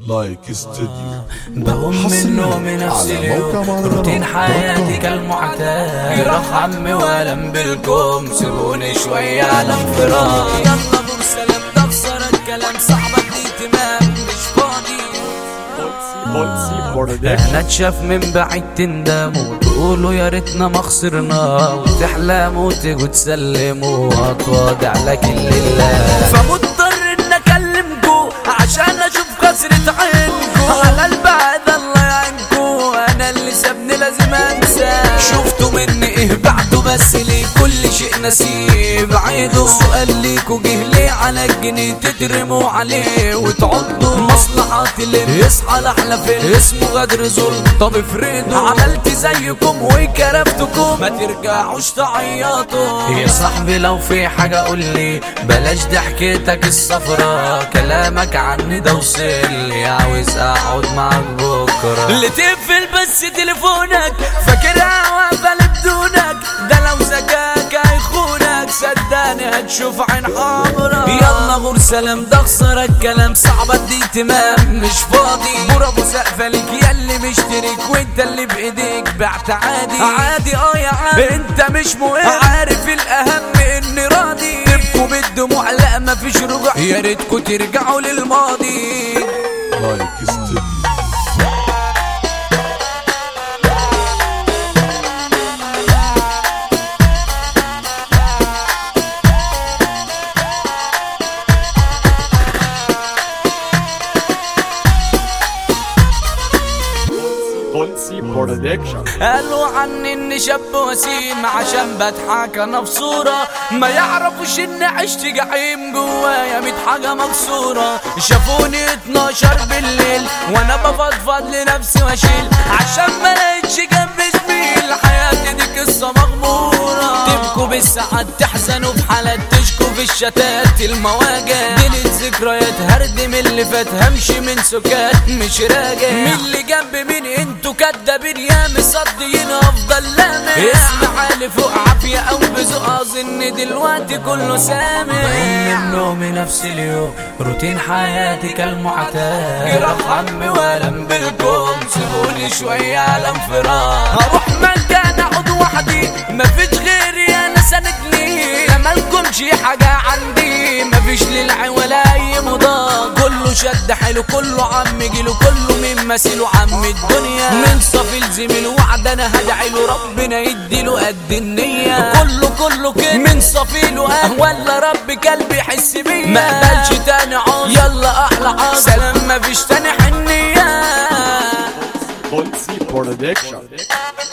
لايك استوديو بقوم من حصرياً نومي نفس على اليوم موقع مهرجانات روتين دوت حياتي كوم. كالمعتاد جراح عمي والم بالكوم سيبوني شوية على انفراد يلا دور سلام ده خسارة الكلام صعب ادي تمام مش فاضي احنا اتشاف من بعيد تندموا وتقولوا يا ريتنا ما خسرنا وتحلموا وتيجوا تسلموا واتواضع لكن لله فمضطر ان اكلمكوا عشان اشوف كسرة عينكوا على البعد الله يعينكوا انا اللي سابني لازم انسى شفتوا مني ايه بعده بس ليه كل شيء نسيب عيدوا سؤال ليكوا جه ليه على الجنيه تترموا عليه وتعضوا مصلحات اللي يصحى لاحلى فيلم اسمه غدر ظلم طب افرضوا عملت زيكم وكرفتكم ما ترجعوش تعيطوا يا صاحبي لو في حاجة قول لي بلاش ضحكتك الصفرا كلامك عني ده وصل لي عاوز اقعد معاك بكرة اللي تقفل بس تليفونك فاكرها واقفة بدونك ده لو ذكاك هيخونك صدقني هتشوف عين حمرا يلا غور سلام ده خسارة الكلام صعب ادي تمام مش فاضي برافو سقفة ليك ياللي مشترك وانت اللي بايديك بعت عادي عادي اه يا عم انت مش مهم عارف الاهم اني راضي تبكوا بالدموع لا مفيش رجوع يا ريتكوا ترجعوا للماضي لايك استوديو Dolce Production. قالوا عني اني شاب وسيم عشان بضحك انا في صورة ما يعرفوش اني عشت جحيم جوايا ميت حاجة مكسورة شافوني 12 بالليل وانا بفضفض لنفسي واشيل عشان ما لقيتش جنب زميل حياتي دي قصة مغمورة تبكوا بالساعات تحزنوا في حالات تشكوا في الشتات المواجع دي ذكريات هردم اللي فات همشي من سكات مش راجع مين اللي جنب مين انتوا كدابين يا مصدقين افضل لامع اسم حالي فوق عافية او بذوق اظن دلوقتي كله سامع من نومي نفس اليوم روتين حياتي كالمعتاد جراح عمي والم بالكم سيبوني شوية على انفراد هروح مكان اقعد وحدي مفيش غيري انا سندني مالكمش حاجة عندي مفيش للعي ولا اي مضاد كله شد حلو كله عم جيله كله من مثيله عم الدنيا من صفي الزميل وعد انا هدعي له ربنا يديله قد النية كله كله كده من صفيله اه ولا رب قلبي يحس بيا ما اقبلش تاني عاص يلا احلى عاص سلام مفيش تاني حنية Dolce Production.